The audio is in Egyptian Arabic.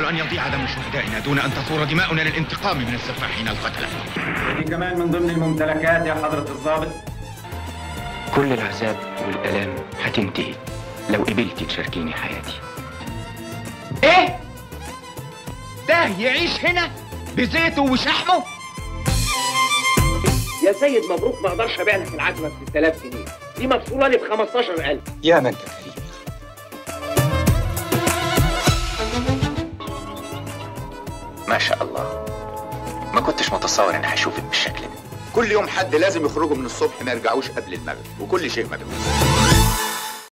يمكن أن يضيع دم شهدائنا دون أن تثور دماؤنا للانتقام من السفاحين القتلة دي كمان من ضمن الممتلكات يا حضرة الضابط كل العذاب والآلام هتنتهي لو قبلتي تشاركيني حياتي إيه؟ ده يعيش هنا بزيته وشحمه؟ يا سيد مبروك ما اقدرش ابيع لك العتبه ب 6000 جنيه دي مفصوله لي ب 15000 يا ما انت كريم ما شاء الله ما كنتش متصور اني هشوفك بالشكل ده كل يوم حد لازم يخرجوا من الصبح ما يرجعوش قبل المغرب وكل شيء مدروس